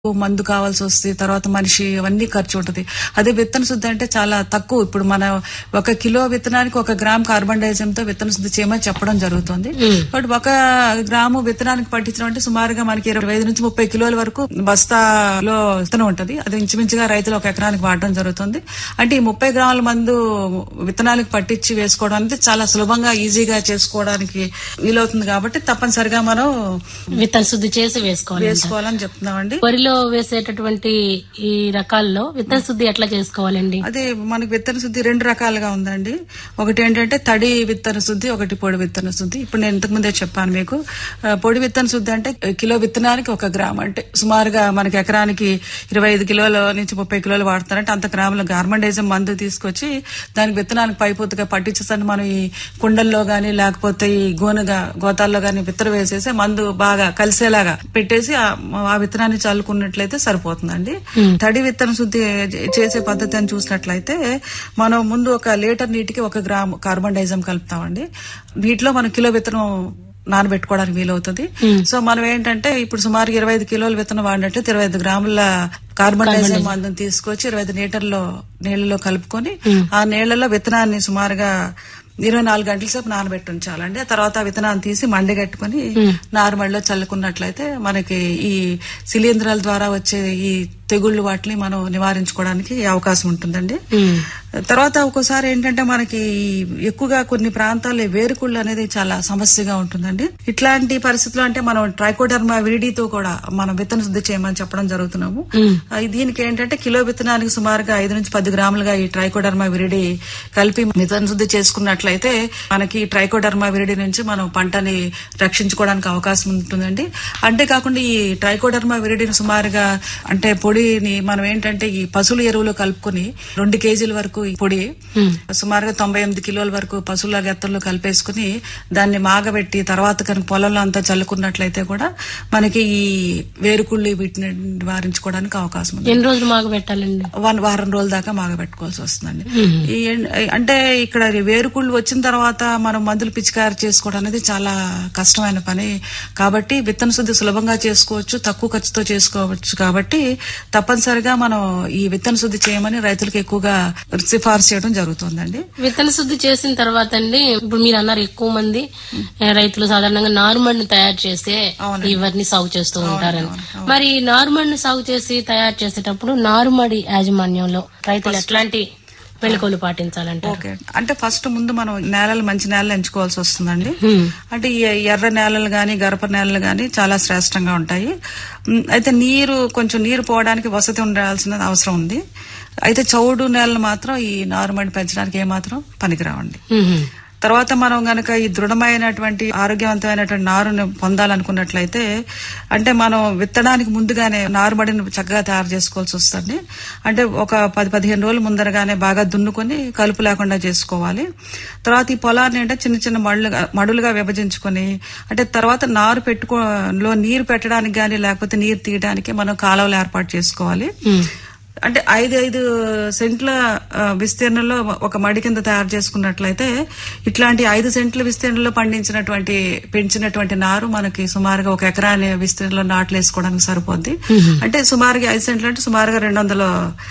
మందు కావాల్సి వస్తుంది తర్వాత మనిషి అవన్నీ ఖర్చు ఉంటుంది అదే విత్తన శుద్ధి అంటే చాలా తక్కువ ఇప్పుడు మన ఒక కిలో విత్తనానికి ఒక గ్రామ్ కార్బన్ డైఆక్సైడ్ తో విత్తన శుద్ధి చేయమని చెప్పడం జరుగుతుంది బట్ ఒక గ్రాము విత్తనానికి పట్టించడం అంటే సుమారుగా మనకి ఇరవై ఐదు నుంచి ముప్పై కిలోల వరకు బస్తాలో విత్తనం ఉంటది అది ఇంచుమించుగా రైతులు ఒక ఎకరానికి వాడడం జరుగుతుంది అంటే ఈ ముప్పై గ్రాముల మందు విత్తనాలకు పట్టించి వేసుకోవడం అనేది చాలా సులభంగా ఈజీగా చేసుకోవడానికి వీలవుతుంది కాబట్టి తప్పనిసరిగా మనం విత్తన శుద్ధి చేసి వేసుకోవాలి వేసుకోవాలని చెప్తున్నామండి వరిలో వేసేటటువంటి ఈ రకాల్లో విత్తన శుద్ధి ఎట్లా చేసుకోవాలండి అదే మనకి విత్తన శుద్ధి రెండు రకాలుగా ఉందండి ఒకటి ఏంటంటే తడి విత్తన శుద్ధి ఒకటి పొడి విత్తన శుద్ధి ఇప్పుడు నేను ఇంతకు ముందే చెప్పాను మీకు ఆ, పొడి విత్తన శుద్ధి అంటే కిలో విత్తనానికి ఒక గ్రామ్ అంటే సుమారుగా మనకి ఎకరానికి ఇరవై ఐదు కిలోల నుంచి ముప్పై కిలోలు వాడుతారంటే అంత గ్రాముల గార్మండైజం మందు తీసుకొచ్చి దానికి విత్తనానికి పైపూతగా పట్టించేసరికి మనం ఈ కుండల్లో గానీ లేకపోతే ఈ గోనుగా గోతాల్లో గానీ విత్తనం వేసేసి మందు బాగా కలిసేలాగా పెట్టేసి ఆ- ఆ విత్తనాన్ని చల్లుకున్నట్లయితే సరిపోతుందండి తడి విత్తన శుద్ధి చేసే పద్ధతి అని చూసినట్లయితే మనం ముందు ఒక లీటర్ నీటికి ఒక గ్రామ్ కార్బన్ డైజం కలుపుతామండి వీటిలో మనం కిలో విత్తనం నానబెట్టుకోవడానికి వీలవుతుంది సో మనం ఏంటంటే ఇప్పుడు సుమారు ఇరవై ఐదు కిలోల విత్తనం వాడినట్లయితే ఇరవై ఐదు గ్రాముల కార్బన్ డైజం మందుని తీసుకొచ్చి ఇరవై ఐదు లీటర్లో నీళ్ళలో కలుపుకొని ఆ నీళ్లలో విత్తనాన్ని సుమారుగా ఇరవై నాలుగు గంటల సేపు నానబెట్టి ఉంచాలండి ఆ తర్వాత ఆ విత్తనాన్ని తీసి మండగట్టుకుని నార్మల్ లో చల్లుకున్నట్లయితే మనకి ఈ శిలీంధ్రాల ద్వారా వచ్చే ఈ తెగుళ్ళు వాటిని మనం నివారించుకోవడానికి అవకాశం ఉంటుందండి తర్వాత ఒక్కోసారి ఏంటంటే మనకి ఎక్కువగా కొన్ని ప్రాంతాల్లో వేరుకుళ్ళు అనేది చాలా సమస్యగా ఉంటుందండి ఇట్లాంటి పరిస్థితుల్లో అంటే మనం ట్రైకోడర్మా విరిడితో కూడా మనం విత్తన శుద్ధి చేయమని చెప్పడం జరుగుతున్నాము ఆ, దీనికి ఏంటంటే కిలో విత్తనానికి సుమారుగా ఐదు నుంచి పది గ్రాములుగా ఈ ట్రైకోడర్మా విరిడి కలిపి విత్తన శుద్ధి చేసుకున్నట్లయితే మనకి ఈ ట్రైకోడర్మా విరిడి నుంచి మనం పంటని రక్షించుకోవడానికి అవకాశం ఉంటుందండి అంతేకాకుండా ఈ ట్రైకోడర్మా విరిడిని సుమారుగా అంటే పొడిని మనం ఏంటంటే ఈ పశువుల ఎరువులు కలుపుకొని రెండు కేజీల వరకు ఈ పొడి సుమారుగా తొంభై ఎనిమిది కిలోల వరకు పశువుల గెత్తల్లో కలిపేసుకుని దాన్ని మాగబెట్టి తర్వాత కనుక పొలంలో అంతా చల్లుకున్నట్లయితే కూడా మనకి ఈ వేరుకుళ్ళు వీటిని నివారించుకోవడానికి అవకాశం ఉంది ఎన్ని రోజులు మాగ పెట్టాలండి వన్ వారం రోజుల దాకా మాగబెట్టుకోవాల్సి వస్తుందండి ఈ ఎన్- అంటే ఇక్కడ వేరుకుళ్ళు వచ్చిన తర్వాత మనం మందులు పిచికారి చేసుకోవడం అనేది చాలా కష్టమైన పని కాబట్టి విత్తన శుద్ధి సులభంగా చేసుకోవచ్చు తక్కువ ఖర్చుతో చేసుకోవచ్చు కాబట్టి తప్పనిసరిగా మనం ఈ విత్తన శుద్ధి చేయమని రైతులకు ఎక్కువగా సిఫార్సు చేయడం జరుగుతుందండి విత్తన శుద్ధి చేసిన తర్వాత అండి ఇప్పుడు మీరు అన్నారు ఎక్కువ మంది ఆ, రైతులు సాధారణంగా నారుమడిని తయారు చేసే ఇవన్నీ సాగు చేస్తూ ఉంటారని మరి నారుమడిని సాగు చేసి తయారు చేసేటప్పుడు నారుమడి యాజమాన్యంలో రైతులు ఎట్లాంటి మెళుకువలు పాటించాలంటారు ఓకే అంటే ఫస్ట్ ముందు మనం నేలలు మంచి నేలలు ఎంచుకోవాల్సి వస్తుందండి అంటే ఈ ఎర్ర నేలలు గాని గరప నేలలు గాని చాలా శ్రేష్టంగా ఉంటాయి ఉమ్, అయితే నీరు కొంచెం నీరు పోవడానికి వసతి ఉండాల్సిన అవసరం ఉంది అయితే చౌడు నేలలు మాత్రం ఈ నారుమడి పెంచడానికి ఏమాత్రం పనికిరావండి మ్మ్. తర్వాత మనం గనక ఈ దృఢమైనటువంటి ఆరోగ్యవంతమైనటువంటి నారుని పొందాలనుకున్నట్లయితే అంటే మనం విత్తడానికి ముందుగానే నారుమడిని చక్కగా తయారు చేసుకోవాల్సి వస్తుంది అంటే ఒక పది పదిహేను రోజుల ముందరగానే బాగా దున్నుకొని కలుపు లేకుండా చేసుకోవాలి తర్వాత ఈ పొలాన్ని అంటే చిన్న చిన్న మడులుగా మడులుగా విభజించుకొని అంటే తర్వాత నారు పెట్టుకో లో నీరు పెట్టడానికి గానీ లేకపోతే నీరు తీయడానికి మనం కాలువలు ఏర్పాటు చేసుకోవాలి అంటే ఐదు ఐదు సెంట్ల ఆ, విస్తీర్ణంలో ఒక మడి కింద తయారు చేసుకున్నట్లయితే ఇట్లాంటి ఐదు సెంట్ల విస్తీర్ణంలో పండించినటువంటి పెంచినటువంటి నారు మనకి సుమారుగా ఒక ఎకరాని విస్తీర్ణంలో నాట్లు వేసుకోవడానికి సరిపోద్ది అంటే సుమారుగా ఐదు సెంట్లు అంటే సుమారుగా రెండు వందల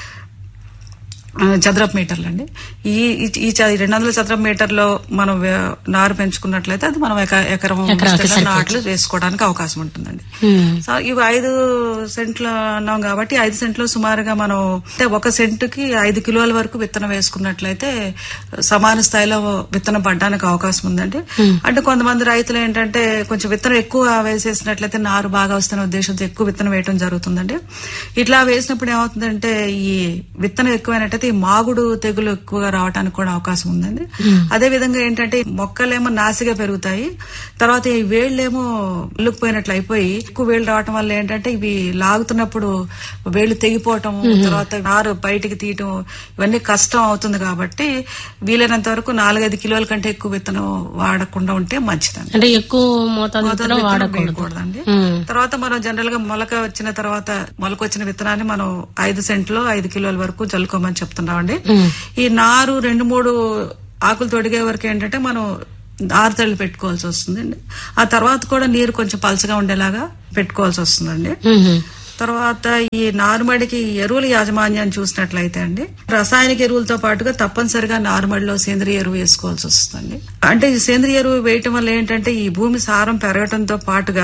ఆ, చదరపు మీటర్లు అండి ఈ ఈ- ఈ చ- ఈ రెండు వందల చదరపు మీటర్లో మనం వే- నారు పెంచుకున్నట్లయితే అది మనం ఎక- ఎకరం విస్తీర్ణంలో నాట్లు వేసుకోవడానికి అవకాశం ఉంటుందండి మ్మ్. సో ఇవి ఐదు సెంట్లు అన్నాం కాబట్టి ఐదు సెంట్లు సుమారుగా మనం అంటే ఒక సెంటుకి ఐదు కిలోల వరకు విత్తనం వేసుకున్నట్లయితే సమాన స్థాయిలో విత్తనం పడడానికి అవకాశం ఉందండి అంటే కొంతమంది రైతులు ఏంటంటే కొంచెం విత్తనం ఎక్కువ వేసేసినట్లయితే నారు బాగా వస్తున్న ఉద్దేశంతో ఎక్కువ విత్తనం వేయడం జరుగుతుందండి ఇట్లా వేసినప్పుడు ఏమవుతుందంటే ఈ విత్తనం ఎక్కువైనట్టయితే ఈ మాగుడు తెగులు ఎక్కువగా రావడానికి కూడా అవకాశం ఉందండి అదే విధంగా ఏంటంటే ఈ మొక్కలేమో నాసిగా పెరుగుతాయి తర్వాత ఈ వేళ్ళేమో ఉల్లుకుపోయినట్లు అయిపోయి ఎక్కువ వేళ్ళు రావటం వల్ల ఏంటంటే ఇవి లాగుతున్నప్పుడు వేళ్ళు తెగిపోవటం తర్వాత నారు బయటికి తీయటం ఇవన్నీ కష్టం అవుతుంది కాబట్టి వీలైనంత వరకు నాలుగైదు కిలోల కంటే ఎక్కువ విత్తనం వాడకుండా ఉంటే మంచిదండి అంటే ఎక్కువ మోతాదు విత్తనం విత్తనం వాడకూడదు వేయకూడదండి మ్మ్. తర్వాత మనం జనరల్ గా మొలక వచ్చిన తర్వాత మొలక వచ్చిన విత్తనాన్ని మనం ఐదు సెంట్లో ఐదు కిలోల వరకు చల్లుకోమని చెప్తున్నామండి ఈ నారు రెండు మూడు ఆకులు తొడిగే వరకు ఏంటంటే మనం ఆరుతళ్ళు పెట్టుకోవాల్సి వస్తుందండి ఆ తర్వాత కూడా నీరు కొంచెం పలచగా ఉండేలాగా పెట్టుకోవాల్సి వస్తుందండి మ్మ్. తర్వాత ఈ నారుమడికి ఎరువుల యాజమాన్యాన్ని చూసినట్లయితే అండి రసాయనిక ఎరువులతో పాటుగా తప్పనిసరిగా నారుమడిలో సేంద్రియ ఎరువు వేసుకోవాల్సి వస్తుందండి అంటే ఈ సేంద్రియ ఎరువు వేయటం వల్ల ఏంటంటే ఈ భూమి సారం పెరగటంతో పాటుగా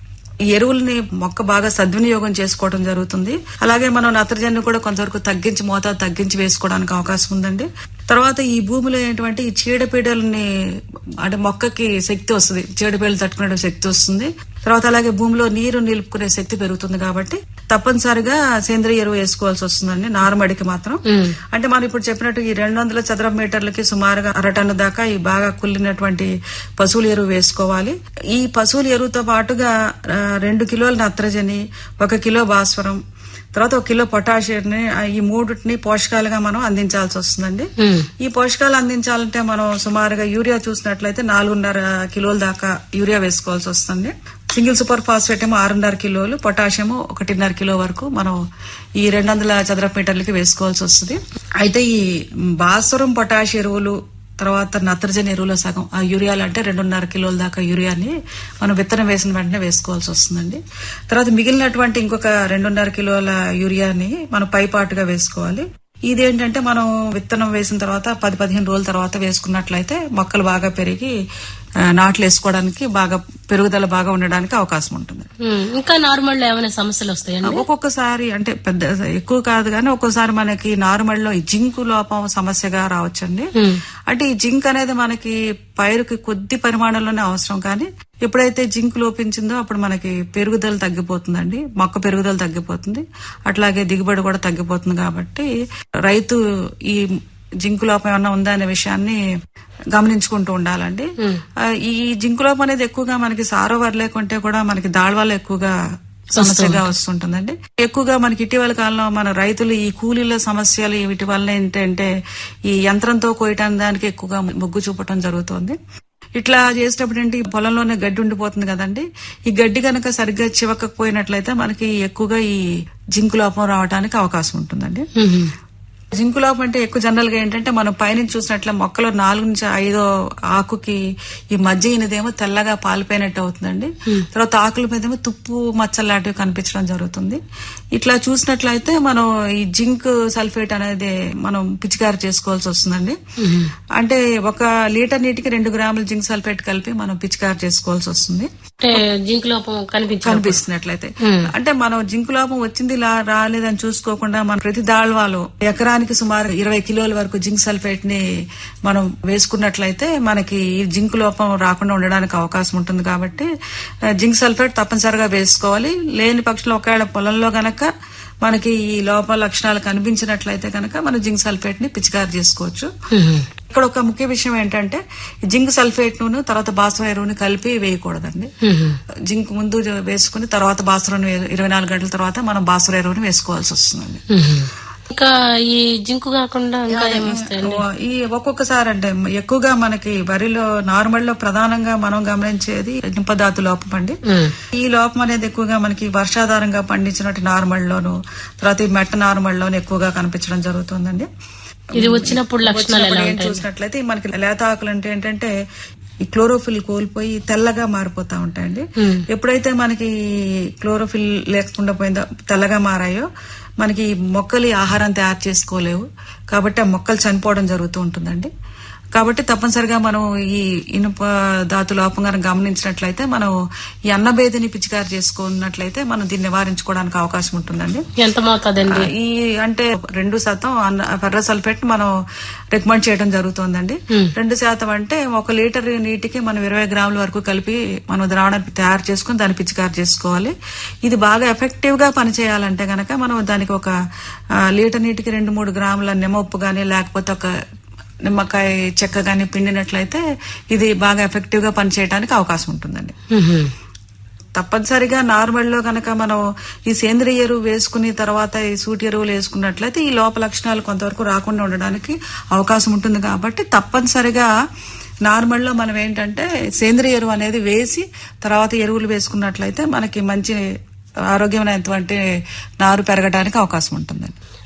ఈ ఎరువుల్ని మొక్క బాగా సద్వినియోగం చేసుకోవడం జరుగుతుంది అలాగే మనం నత్రజని కూడా కొంతవరకు తగ్గించి మోతాదు తగ్గించి వేసుకోవడానికి అవకాశం ఉందండి తర్వాత ఈ భూమిలో ఏంటంటే ఈ చీడపీడల్ని అంటే మొక్కకి శక్తి వస్తుంది చీడపీడలు తట్టుకునే శక్తి వస్తుంది తర్వాత అలాగే భూమిలో నీరు నిలుపుకునే శక్తి పెరుగుతుంది కాబట్టి తప్పనిసరిగా సేంద్రియ ఎరువు వేసుకోవాల్సి వస్తుందండి నారుమడికి మాత్రం అంటే మనం ఇప్పుడు చెప్పినట్టు ఈ రెండు వందల చదరపు మీటర్లకి సుమారుగా అర టన్ను దాకా ఈ బాగా కుళ్ళినటువంటి పశువుల ఎరువు వేసుకోవాలి ఈ పశువుల ఎరువుతో పాటుగా ఆ, రెండు కిలోల నత్రజని ఒక కిలో భాస్వరం తర్వాత ఒక కిలో పొటాషియంని ఆ, ఈ మూడుని పోషకాలుగా మనం అందించాల్సి వస్తుందండి ఉమ్. ఈ పోషకాలు అందించాలంటే మనం సుమారుగా యూరియా చూసినట్లయితే నాలుగున్నర కిలోల దాకా యూరియా వేసుకోవాల్సి వస్తుంది సింగిల్ సూపర్ ఫాస్ఫేట్ ఏమో ఆరున్నర కిలోలు పొటాషియం ఒకటిన్నర కిలో వరకు మనం ఈ రెండు వందల చదరపు మీటర్లకి వేసుకోవాల్సి వస్తుంది అయితే ఈ భాస్వరం పొటాష్ ఎరువులు తర్వాత నత్రజని ఎరువుల సగం ఆ యూరియాలు అంటే రెండున్నర కిలోల దాకా యూరియాని మనం విత్తనం వేసిన వెంటనే వేసుకోవాల్సి వస్తుందండి తర్వాత మిగిలినటువంటి ఇంకొక రెండున్నర కిలోల యూరియాని మనం పైపాటుగా వేసుకోవాలి ఇదేంటంటే మనం విత్తనం వేసిన తర్వాత పది పదిహేను రోజుల తర్వాత వేసుకున్నట్లయితే మొక్కలు బాగా పెరిగి ఆ, నాట్లు వేసుకోవడానికి బాగా పెరుగుదల బాగా ఉండడానికి అవకాశం ఉంటుంది ఉమ్. ఇంకా నార్మల్ లో ఏమైనా సమస్యలు వస్తాయండి ఒక్కొక్కసారి అంటే పెద్ద ఎక్కువ కాదు కానీ ఒక్కోసారి మనకి నార్మల్లో ఈ జింకు లోపం సమస్యగా రావచ్చండి ఉమ్. అంటే ఈ జింక్ అనేది మనకి పైరుకి కొద్ది పరిమాణంలోనే అవసరం కానీ ఎప్పుడైతే జింక్ లోపించిందో అప్పుడు మనకి పెరుగుదల తగ్గిపోతుందండి మొక్క పెరుగుదల తగ్గిపోతుంది అట్లాగే దిగుబడి కూడా తగ్గిపోతుంది కాబట్టి రైతు ఈ జింకు లోపం ఏమన్నా ఉందా అనే విషయాన్ని గమనించుకుంటూ ఉండాలండి ఆ, ఈ జింకు లోపం అనేది ఎక్కువగా మనకి సారోవర్ లేకుంటే కూడా మనకి దాళ్వాలు ఎక్కువగా సమస్యగా వస్తుంటుందండి ఎక్కువగా మనకి ఇటీవల కాలంలో మన రైతులు ఈ కూలీల సమస్యలు వీటి వల్ల ఏంటంటే ఈ యంత్రంతో కోయటానికి దానికి ఎక్కువగా మొగ్గు చూపటం జరుగుతుంది ఇట్లా చేసేటప్పుడు ఏంటి ఈ పొలంలోనే గడ్డి ఉండిపోతుంది కదండి ఈ గడ్డి కనుక సరిగ్గా చివకకపోయినట్లయితే మనకి ఎక్కువగా ఈ జింకు లోపం రావడానికి అవకాశం ఉంటుందండి ఉమ్. జింకు లోపం అంటే ఎక్కువ జనరల్ గా ఏంటంటే మనం పైనుంచి చూసినట్లే మొక్కలో నాలుగు నుంచి ఐదో ఆకుకి ఈ మధ్య అయినదేమో తెల్లగా పాలిపోయినట్టు అవుతుందండి తర్వాత ఆకుల మీద ఏమో తుప్పు మచ్చలు లాంటివి కనిపించడం జరుగుతుంది ఇట్లా చూసినట్లయితే మనం ఈ జింక్ సల్ఫేట్ అనేది మనం పిచికారి చేసుకోవాల్సి వస్తుందండి అంటే ఒక లీటర్ నీటికి రెండు గ్రాముల జింక్ సల్ఫేట్ కలిపి మనం పిచికారి చేసుకోవాల్సి వస్తుంది అంటే జింక్ లోపం కనిపించాలి కనిపిస్తున్నట్లయితే అంటే మనం జింకు లోపం వచ్చింది లా- రాలేదని చూసుకోకుండా మనం ప్రతి దాళ్వాలు ఎకరానికి సుమారు ఇరవై కిలోల వరకు జింక్ సల్ఫేట్ ని మనం వేసుకున్నట్లయితే మనకి ఈ జింక్ లోపం రాకుండా ఉండడానికి అవకాశం ఉంటుంది కాబట్టి ఆ, జింక్ సల్ఫేట్ తప్పనిసరిగా వేసుకోవాలి లేని పక్షంలో ఒకవేళ పొలంలో గనక మనకి ఈ లోప లక్షణాలు కనిపించినట్లయితే కనుక మనం జింక్ సల్ఫేట్ ని పిచికారి చేసుకోవచ్చు ఉమ్. ఇక్కడ ఒక ముఖ్య విషయం ఏంటంటే ఈ జింక్ సల్ఫేట్ ను తర్వాత బాస్వ ఎరువుని కలిపి వేయకూడదండి ఉమ్. జింక్ ముందు వేసుకుని తర్వాత బాసులను ఇరవై నాలుగు గంటల తర్వాత మనం బాసుర ఎరువుని వేసుకోవాల్సి వస్తుందండి ఉమ్. ఇంకా ఈ జింకు కాకుండా ఇంకా ఏమి వస్తాయండి ఈ ఒక్కొక్కసారి అంటే ఎక్కువగా మనకి వరిలో నార్మల్ లో ప్రధానంగా మనం గమనించేది నింపదాతు లోపం అండి ఉమ్. ఈ లోపం అనేది ఎక్కువగా మనకి వర్షాధారంగా పండించినట్టు నార్మల్ లోను తర్వాత ఈ మెట్ట నార్మల్ లోను ఎక్కువగా కనిపించడం జరుగుతుందండి ఇది వచ్చినప్పుడు లక్షణాలు ఎలా వచ్చినప్పుడు ఏం ఉంటాయి చూసినట్లయితే మనకి లేత ఆకులు అంటే ఏంటంటే ఈ క్లోరోఫిల్ కోల్పోయి తెల్లగా మారిపోతా ఉంటాయండి ఎప్పుడైతే మనకి క్లోరోఫిల్ లేకుండా పోయిందో తెల్లగా మారాయో మనకి ఈ మొక్కలు ఈ ఆహారం తయారు చేసుకోలేవు కాబట్టి ఆ మొక్కలు చనిపోవడం జరుగుతూ ఉంటుందండి కాబట్టి తప్పనిసరిగా మనం ఈ ఇనుప ధాతు లోపం కనుక గమనించినట్లయితే మనం ఈ అన్నభేదిని పిచికారి చేసుకున్నట్లయితే మనం దీన్ని నివారించుకోవడానికి అవకాశం ఉంటుందండి ఎంత మోతాదండి ఈ అంటే రెండు శాతం ఫెర్ర సల్ఫేట్ మనం రికమెండ్ చేయడం జరుగుతుందండి రెండు శాతం అంటే ఒక లీటర్ నీటికి మనం ఇరవై గ్రాముల వరకు కలిపి మనం ద్రావణాన్ని తయారు చేసుకుని దాన్ని పిచికారి చేసుకోవాలి ఇది బాగా ఎఫెక్టివ్ గా పనిచేయాలంటే గనక మనం దానికి ఒక ఆ, లీటర్ నీటికి రెండు మూడు గ్రాముల నిమ్మ ఉప్పు గానీ లేకపోతే ఒక నిమ్మకాయ చెక్క గానీ పిండినట్లయితే ఇది బాగా ఎఫెక్టివ్ గా పనిచేయడానికి అవకాశం ఉంటుందండి ఉమ్. తప్పనిసరిగా నార్మల్ లో గనక మనం ఈ సేంద్రియ ఎరువు వేసుకుని తర్వాత ఈ సూటి ఎరువులు వేసుకున్నట్లయితే ఈ లోప లక్షణాలు కొంతవరకు రాకుండా ఉండడానికి అవకాశం ఉంటుంది కాబట్టి తప్పనిసరిగా నార్మల్ లో మనం ఏంటంటే సేంద్రియ ఎరువు అనేది వేసి తర్వాత ఎరువులు వేసుకున్నట్లయితే మనకి మంచి ఆరోగ్యమైనటువంటి నారు పెరగడానికి అవకాశం ఉంటుందండి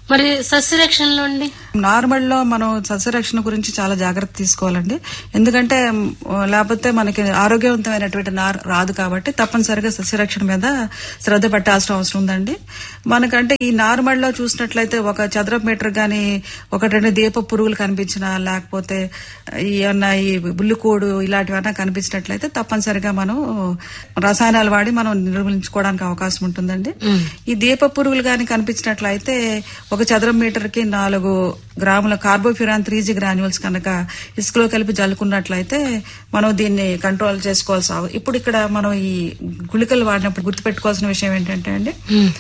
మరి సస్యరక్షణలో అండి నార్మల్ లో మనం సస్యరక్షణ గురించి చాలా జాగ్రత్త తీసుకోవాలండి ఎందుకంటే మ్, లేకపోతే మనకి ఆరోగ్యవంతమైనటువంటి నార్ రాదు కాబట్టి తప్పనిసరిగా సస్యరక్షణ మీద శ్రద్ధ పెట్టాల్సిన అవసరం ఉందండి మనకంటే ఈ నార్మల్ లో చూసినట్లయితే ఒక చదరపు మీటర్ గాని ఒక రెండు దీప పురుగులు కనిపించినా లేకపోతే ఏమన్నా ఈ బుల్లికోడు ఇలాంటివన్నా కనిపించినట్లయితే తప్పనిసరిగా మనం రసాయనాలు వాడి మనం నిర్మూలించుకోవడానికి అవకాశం ఉంటుందండి ఈ దీప పురుగులు గాని కనిపించినట్లయితే ఒక చదరం మీటర్ కి నాలుగు గ్రాముల కార్బోఫ్యూరాన్ త్రీ జీ గ్రాన్యువల్స్ కనుక ఇసుకలో కలిపి జల్లుకున్నట్లయితే మనం దీన్ని కంట్రోల్ చేసుకోవాల్సి అవ- ఇప్పుడు ఇక్కడ మనం ఈ గుళికలు వాడినప్పుడు గుర్తుపెట్టుకోవాల్సిన విషయం ఏంటంటే అండి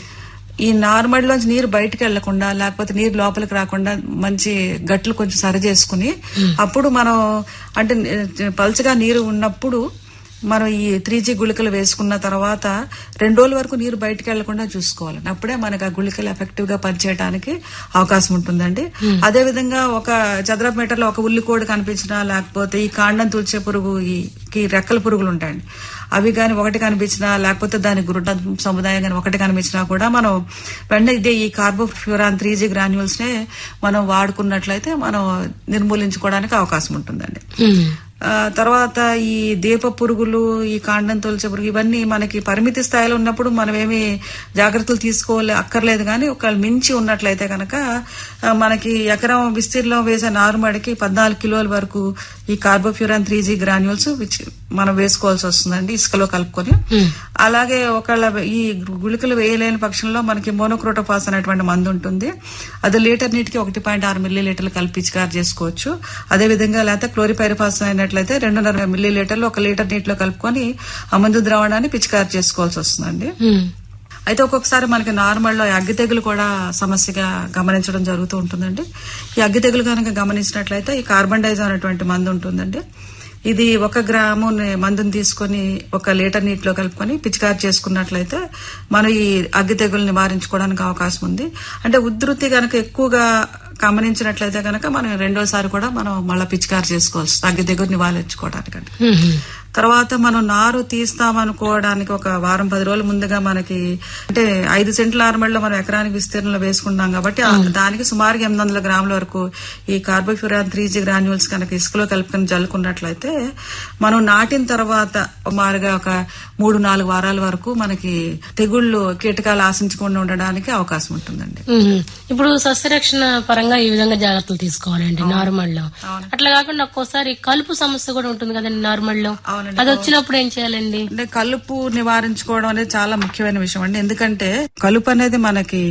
ఈ నార్మల్ లోంచి నీరు బయటకు వెళ్లకుండా లేకపోతే నీరు లోపలికి రాకుండా మంచి గట్లు కొంచెం సరి చేసుకుని అప్పుడు మనం అంటే ని- పల్చగా నీరు ఉన్నప్పుడు మనం ఈ త్రీ జీ గుళికలు వేసుకున్న తర్వాత రెండు రోజుల వరకు నీరు బయటకు వెళ్లకుండా చూసుకోవాలి అప్పుడే మనకు ఆ గుళికలు ఎఫెక్టివ్ గా పనిచేయడానికి అవకాశం ఉంటుందండి అదే విధంగా ఒక చదరపు మీటర్లో ఒక ఉల్లికోడు కనిపించినా లేకపోతే ఈ కాండం తుల్చే పురుగు ఈ ఈ రెక్కల పురుగులు ఉంటాయండి అవి కానీ ఒకటి కనిపించినా లేకపోతే దాని గురుట సముదాయం కానీ ఒకటి కనిపించినా కూడా మనం వెంటనే ఇదే ఈ కార్బోఫ్యూరాన్ త్రీ జీ గ్రాన్యువల్స్ నే మనం వాడుకున్నట్లయితే మనం నిర్మూలించుకోవడానికి అవకాశం ఉంటుందండి ఉమ్. ఆ, తర్వాత ఈ దీప పురుగులు ఈ కాండం తొలిచే పురుగు ఇవన్నీ మనకి పరిమితి స్థాయిలో ఉన్నప్పుడు మనం ఏమి జాగ్రత్తలు తీసుకోలే అక్కర్లేదు కానీ ఒకవేళ మించి ఉన్నట్లయితే కనుక ఆ, మనకి ఎకరం విస్తీర్ణంలో వేసే నారుమడికి పద్నాలుగు కిలోల వరకు ఈ carbofuran three G granules which మనం వేసుకోవాల్సి వస్తుందండి ఇసుకలో కలుపుకొని అలాగే ఒకవేళ ఈ గుళికలు వేయలేని పక్షంలో మనకి మోనోక్రోటోపాస్ అనేటువంటి మందు ఉంటుంది అది లీటర్ నీటికి ఒకటి పాయింట్ ఆరు మిల్లీ లీటర్లు కలిపి పిచికారు చేసుకోవచ్చు అదే విధంగా లేకపోతే క్లోరిపైరపాస్ అయినట్లయితే రెండున్నర మిల్లీ లీటర్లు ఒక లీటర్ నీటిలో కలుపుకొని ఆ మందు ద్రావణాన్ని పిచికారు చేసుకోవాల్సి వస్తుందండి ఉమ్. అయితే ఒక్కొక్కసారి మనకి నార్మల్ లో అగ్గి తెగులు కూడా సమస్యగా గమనించడం జరుగుతూ ఉంటుందండి ఈ అగ్గి తెగులు కనుక గమనించినట్లయితే ఈ కార్బన్ డైజం అనేటువంటి మందు ఉంటుందండి ఇది ఒక గ్రాము ని- మందుని తీసుకొని ఒక లీటర్ నీటిలో కలుపుకొని పిచికారి చేసుకున్నట్లయితే మనం ఈ అగ్గి తెగులు నివారించుకోవడానికి అవకాశం ఉంది అంటే ఉధృతి గనక ఎక్కువగా గమనించినట్లయితే కనుక మనం రెండోసారి కూడా మనం మళ్ళీ పిచికారి చేసుకోవాల్సి అగ్గి తెగులు నివారించుకోవడానికండి ఉమ్. తర్వాత మనం నారు తీస్తామనుకోవడానికి ఒక వారం పది రోజుల ముందుగా మనకి అంటే ఐదు సెంట్ల నార్మల్లో మనం ఎకరానికి విస్తీర్ణంలో వేసుకుంటాం కాబట్టి ఆ దానికి సుమారుగా ఎనిమిది వందల గ్రాముల వరకు ఈ కార్బోఫ్యూరాన్ త్రీ జీ గ్రాన్యువల్స్ కనుక ఇసుకలో కలుపుకొని జల్లుకున్నట్లయితే మనం నాటిన తర్వాత సుమారుగా ఒక మూడు నాలుగు వారాల వరకు మనకి తెగుళ్ళు కీటకాలు ఆశించకుండా ఉండడానికి అవకాశం ఉంటుందండి ఉమ్. ఇప్పుడు సస్యరక్షణ పరంగా ఈ విధంగా జాగ్రత్తలు తీసుకోవాలండి నార్మల్ లో అట్లా కాకుండా ఒక్కోసారి కలుపు సమస్య కూడా ఉంటుంది కదండి నార్మల్ లో అవునండి. అది వచ్చినప్పుడు ఏం చేయాలండి అంటే కలుపు నివారించుకోవడం అనేది చాలా ముఖ్యమైన విషయం అండి ఎందుకంటే కలుపు అనేది మనకి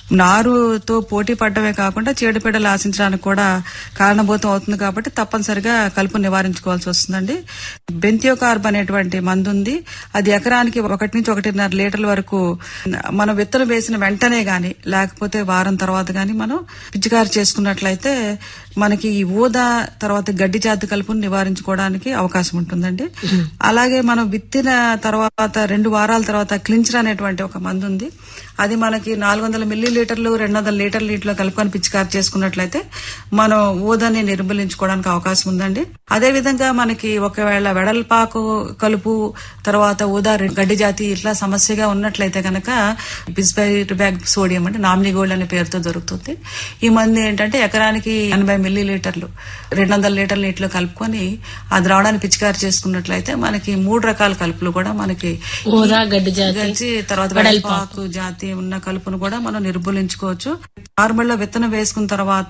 నారుతో పోటీ పడడమే కాకుండా చీడపీడలు ఆశించడానికి కూడా కారణభూతం అవుతుంది కాబట్టి తప్పనిసరిగా కలుపు నివారించుకోవాల్సి వస్తుందండి బెంతియో కార్బ్ అనేటువంటి మందు ఉంది అది ఎకరానికి ఒకటి నుంచి ఒకటిన్నర లీటర్ల వరకు మనం విత్తనం వేసిన వెంటనే గాని లేకపోతే వారం తర్వాత గాని మనం పిచికారి చేసుకున్నట్లయితే మనకి ఈ ఊద తర్వాత గడ్డి జాతి కలుపును నివారించుకోవడానికి అవకాశం ఉంటుందండి అలాగే మనం విత్తిన తర్వాత రెండు వారాల తర్వాత క్లించర్ అనేటువంటి ఒక మందు ఉంది అది మనకి నాలుగు వందల మిల్లీ లీటర్లు రెండు వందల లీటర్ల నీటిలో కలుపుకొని పిచికారి చేసుకున్నట్లయితే మనం ఊదని నిర్మూలించుకోవడానికి అవకాశం ఉందండి అదే విధంగా మనకి ఒకవేళ వెడల్పాకు కలుపు తర్వాత ఊదా గడ్డి జాతి ఇట్లా సమస్యగా ఉన్నట్లయితే కనుక బిస్బైట్ బ్యాగ్ సోడియం అంటే నామినీ గోల్డ్ అనే పేరుతో దొరుకుతుంది ఈ మందు ఏంటంటే ఎకరానికి ఎనభై మిల్లీ లీటర్లు రెండు వందల లీటర్ల నీటిలో కలుపుకొని ఆ ద్రావణాన్ని పిచికారి చేసుకున్నట్లయితే మనకి మూడు రకాల కలుపులు కూడా మనకి ఊదా గడ్డి జాతి గంజి తర్వాత వెడల్పాకు జాతి ఉన్న కలుపును కూడా మనం నిర్మూలించుకోవచ్చు నార్మల్ లో విత్తనం వేసుకున్న తర్వాత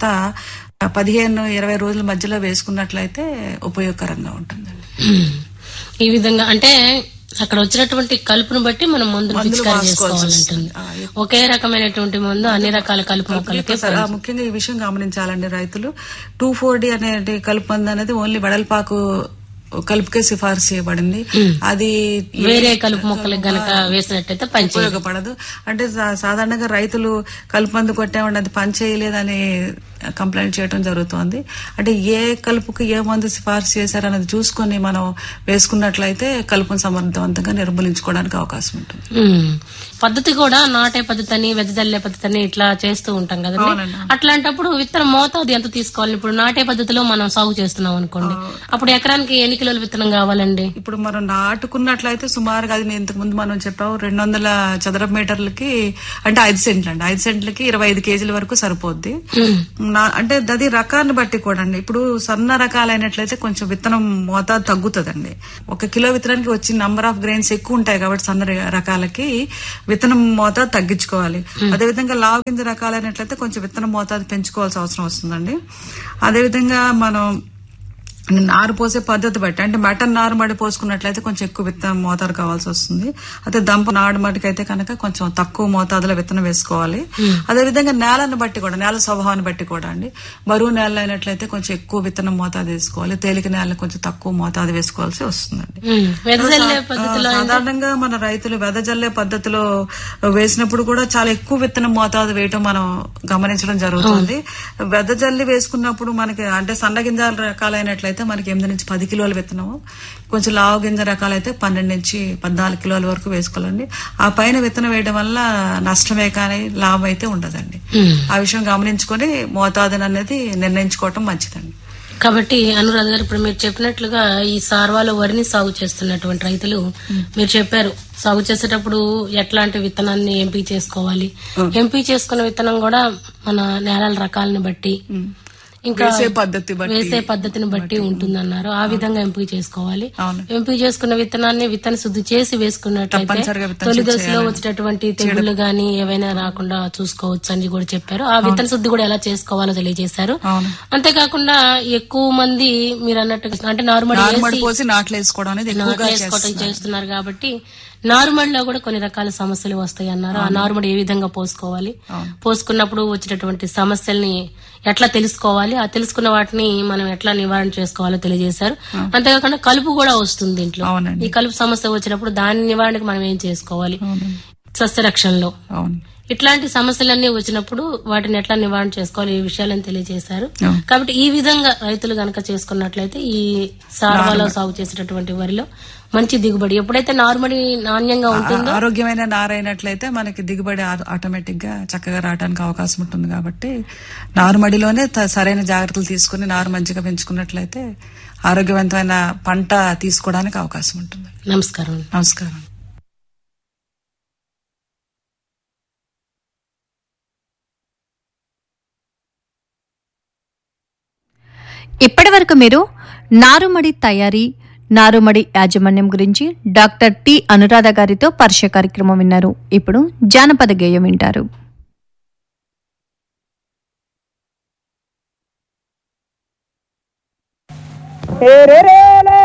పదిహేను ఇరవై రోజుల మధ్యలో వేసుకున్నట్లయితే ఉపయోగకరంగా ఉంటుందండి ఉమ్. ఈ విధంగా అంటే అక్కడ వచ్చినటువంటి కలుపును బట్టి మనం మందులు మందులు పిచికారి వాడుకోవాల్సి చేసుకోవాలంటుంది వస్తుంది. ఆ, ఒకే రకమైనటువంటి మందు అన్ని రకాల కలుపు మొక్కలకి సరే, ఆ ముఖ్యంగా ఈ విషయం గమనించాలండి రైతులు టూ ఫోర్ డి అనే కలుపు మందు అనేది ఓన్లీ వెడల్పాకు కలుపుకే సిఫార్సు చేయబడింది అది ఏ- వేరే కలుపు మొక్కలకు గనక వేసినట్టయితే పనిచేయదు ఉపయోగపడదు అంటే సా- సాధారణంగా రైతులు కలుపు మందు కొట్టామండి అది పని చేయలేదని కంప్లైంట్ చేయడం జరుగుతోంది అంటే ఏ కలుపుకి ఏ మందు సిఫార్సు చేశారనేది చూసుకొని మనం వేసుకున్నట్లయితే కలుపును సమర్థవంతంగా నిర్మూలించుకోవడానికి అవకాశం ఉంటుంది ఉమ్. పద్ధతి కూడా నాటే పద్ధతి అని వెదజల్లే పద్ధతి అని ఇట్లా చేస్తూ ఉంటాం కదండి అవునండి. అట్లాంటప్పుడు విత్తనం మోతాదు ఎంత తీసుకోవాలి ఇప్పుడు నాటే పద్ధతిలో మనం సాగు చేస్తున్నాం అనుకోండి అప్పుడు ఎకరానికి ఎన్ని కిలోల విత్తనం కావాలండి ఇప్పుడు మనం నాటుకున్నట్లయితే సుమారుగా అది నేను ఇంతకు ముందు మనం చెప్పాము రెండు వందల చదరపు మీటర్లకి అంటే ఐదు సెంట్లు అండి ఐదు సెంట్లకి ఇరవై ఐదు కేజీల వరకు సరిపోద్ది నా- అంటే అది రకాన్ని బట్టి కూడా అండి ఇప్పుడు సన్న రకాలైనట్లయితే కొంచెం విత్తనం మోతాదు తగ్గుతుందండి ఒక కిలో విత్తనానికి వచ్చి నంబర్ ఆఫ్ గ్రెయిన్స్ ఎక్కువ ఉంటాయి కాబట్టి సన్న ర- రకాలకి విత్తనం మోతాదు తగ్గించుకోవాలి అదేవిధంగా లావు గింజ రకాలైనట్లయితే కొంచెం విత్తనం మోతాదు పెంచుకోవాల్సిన అవసరం వస్తుందండి అదేవిధంగా మనం నారు పోసే పద్ధతి బట్టి అంటే మటన్ నారు మడి పోసుకున్నట్లయితే కొంచెం ఎక్కువ విత్తనం మోతాదు కావాల్సి వస్తుంది అదే దంప నాడు మడికి అయితే కనుక కొంచెం తక్కువ మోతాదులో విత్తనం వేసుకోవాలి అదే విధంగా నేలను బట్టి కూడా నేల స్వభావాన్ని బట్టి కూడా అండి బరువు నేల అయినట్లయితే కొంచెం ఎక్కువ విత్తనం మోతాదు వేసుకోవాలి తేలిక నేల కొంచెం తక్కువ మోతాదు వేసుకోవాల్సి వస్తుందండి ఉమ్, వెదజల్లే పద్ధతిలో ఆ, సాధారణంగా మన రైతులు వెదజల్లే పద్ధతిలో వేసినప్పుడు కూడా చాలా ఎక్కువ విత్తనం మోతాదు వేయటం మనం గమనించడం జరుగుతుంది వెదజల్లి వేసుకున్నప్పుడు మనకి అంటే సన్న గింజల రకాలైనట్లయితే మనకి ఎనిమిది నుంచి పది కిలోల విత్తనం కొంచెం లావు గింజ రకాలైతే పన్నెండు నుంచి పద్నాలుగు కిలోల వరకు వేసుకోవాలండి ఆ పైన విత్తనం వేయడం వల్ల నష్టమే కానీ లాభం అయితే ఉండదండి ఆ విషయం గమనించుకొని మోతాదుని అనేది నిర్ణయించుకోవటం మంచిదండి కాబట్టి అనురాధ గారు ఇప్పుడు మీరు చెప్పినట్లుగా ఈ సార్వాలో వరిని సాగు చేస్తున్నటువంటి రైతులు మీరు చెప్పారు సాగు చేసేటప్పుడు ఎట్లాంటి విత్తనాన్ని ఎంపిక చేసుకోవాలి ఎంపిక చేసుకున్న విత్తనం కూడా మన నేలల రకాలను బట్టి ఇంకా వేసే పద్ధతి బట్టి వేసే పద్ధతిని బట్టి ఉంటుందన్నారు ఆ విధంగా ఎంపిక చేసుకోవాలి అవును. ఎంపిక చేసుకున్న విత్తనాన్ని విత్తన శుద్ధి చేసి వేసుకున్నట్లయితే తప్పనిసరిగా విత్తన తొలి శుద్ధి దశలో వచ్చేటటువంటి తెగుళ్లు గాని ఏవైనా రాకుండా చూసుకోవచ్చు అని కూడా చెప్పారు ఆ విత్తన శుద్ధి కూడా ఎలా చేసుకోవాలో తెలియజేశారు అవును అంతేకాకుండా ఎక్కువ మంది మీరు అన్నట్టు అంటే నార్మల్ నారుమడి పోసి నాట్లు వేసుకోవడం అనేది ఎక్కువగా వేసుకోవటం చేస్తున్నారు కాబట్టి నారుమడిలో కూడా కొన్ని రకాల సమస్యలు వస్తాయి అన్నారు ఆ నారుమడి ఏ విధంగా పోసుకోవాలి పోసుకున్నప్పుడు వచ్చేటటువంటి సమస్యల్ని ఎట్లా తెలుసుకోవాలి ఆ తెలుసుకున్న వాటిని మనం ఎట్లా నివారణ చేసుకోవాలో తెలియజేశారు అంతేకాకుండా కలుపు కూడా వస్తుంది దీంట్లో అవునండి ఈ కలుపు సమస్య వచ్చినప్పుడు దాని నివారణకు మనం ఏం చేసుకోవాలి సస్యరక్షణలో అవును ఇట్లాంటి సమస్యలన్నీ వచ్చినప్పుడు వాటిని ఎట్లా నివారణ చేసుకోవాలి ఈ విషయాలను తెలియజేశారు అవును. కాబట్టి ఈ విధంగా రైతులు గనక చేసుకున్నట్లయితే ఈ సార్వాలో సాగు చేసేటటువంటి వరిలో మంచి దిగుబడి ఎప్పుడైతే నార్మడి నాణ్యంగా ఉంటుందో ఆ- ఆరోగ్యమైన నారైనట్లయితే మనకి దిగుబడి ఆ- ఆటోమేటిక్ గా చక్కగా రావడానికి అవకాశం ఉంటుంది కాబట్టి నారుమడిలోనే త- సరైన జాగ్రత్తలు తీసుకుని నారు మంచిగా పెంచుకున్నట్లయితే ఆరోగ్యవంతమైన పంట తీసుకోవడానికి అవకాశం ఉంటుంది నమస్కారం నమస్కారం ఇప్పటివరకు మీరు నారుమడి తయారీ నారుమడి యాజమాన్యం గురించి డాక్టర్ టి అనురాధ గారితో పరిచయ కార్యక్రమం విన్నారు ఇప్పుడు జానపద గేయం వింటారు రే రే రే